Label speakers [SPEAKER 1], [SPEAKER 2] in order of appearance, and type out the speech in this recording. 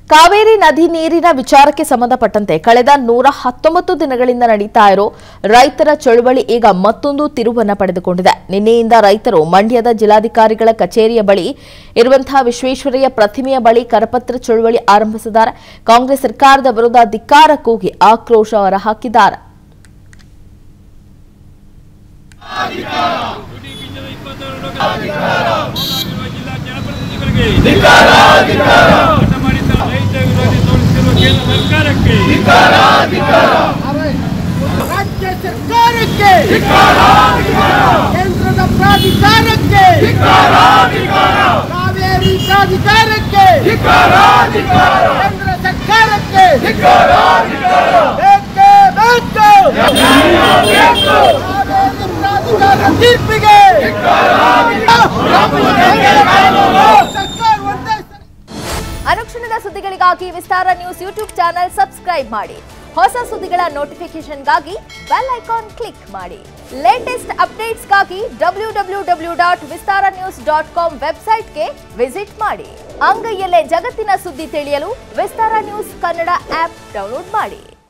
[SPEAKER 1] ಕಾವೇರಿ ನದಿ ನೀರಿನ ವಿಚಾರಕ್ಕೆ ಸಂಬಂಧಪಟ್ಟಂತೆ ಕಳೆದ ನೂರ ಹತ್ತೊಂಬತ್ತು ದಿನಗಳಿಂದ ನಡೀತಾ ಇರೋ ರೈತರ ಚಳುವಳಿ ಈಗ ಮತ್ತೊಂದು ತಿರುವನ್ನ ಪಡೆದುಕೊಂಡಿದೆ ನಿನ್ನೆಯಿಂದ ರೈತರು ಮಂಡ್ಯದ ಜಿಲ್ಲಾಧಿಕಾರಿಗಳ ಕಚೇರಿಯ ಬಳಿ ಇರುವಂತಹ ವಿಶ್ವೇಶ್ವರಯ್ಯ ಪ್ರತಿಮೆಯ ಬಳಿ ಕರಪತ್ರ ಚಳುವಳಿ ಆರಂಭಿಸಿದ್ದಾರೆ ಕಾಂಗ್ರೆಸ್ ಸರ್ಕಾರದ ವಿರುದ್ಧ ಧಿಕ್ಕಾರ ಕೂಗಿ ಆಕ್ರೋಶ ಹೊರಹಾಕಿದ್ದಾರೆ
[SPEAKER 2] ಜಿಲ್ಲಾ ಜನಪ್ರತಿನಿಧಿಗಳಿಗೆ ಮೋಸ ಮಾಡಿದ ರೈತ ವಿರೋಧಿ ತೋರಿಸುತ್ತಿರುವ ಕೇಂದ್ರ ಸರ್ಕಾರಕ್ಕೆ
[SPEAKER 3] ರಾಜ್ಯ ಸರ್ಕಾರಕ್ಕೆ ಕೇಂದ್ರದ ಪ್ರಾಧಿಕಾರಕ್ಕೆ ಕಾವೇರಿ ಪ್ರಾಧಿಕಾರಕ್ಕೆ ಕೇಂದ್ರ ಸರ್ಕಾರಕ್ಕೆ ಬೇಕೇ ಬೇಕು ಕಾವೇರಿ ಪ್ರಾಧಿಕಾರ ತೀರ್ಪಿಗೆ ಸರ್ಕಾರ ಒಂದೇ ಸರಿ
[SPEAKER 1] ಅನುಕ್ಷಣದ ಸುದ್ದಿಗಳಿಗಾಗಿ Vistara news YouTube channel subscribe ಮಾಡಿ ಹೊಸ ಸುದ್ದಿಗಳ ನೋಟಿಫಿಕೇಶನ್ಗಾಗಿ ಬೆಲ್ ಐಕಾನ್ ಕ್ಲಿಕ್ ಮಾಡಿ ಲೇಟೆಸ್ಟ್ ಅಪ್ಡೇಟ್ಸ್ಗಾಗಿ W W W dot Vistara news dot com ವೆಬ್ಸೈಟ್ಗೆ ವಿಸಿಟ್ ಮಾಡಿ ಅಂಗೈಯಲ್ಲೇ ಜಗತ್ತಿನ ಸುದ್ದಿ ತಿಳಿಯಲು Vistara news Kannada app download ಮಾಡಿ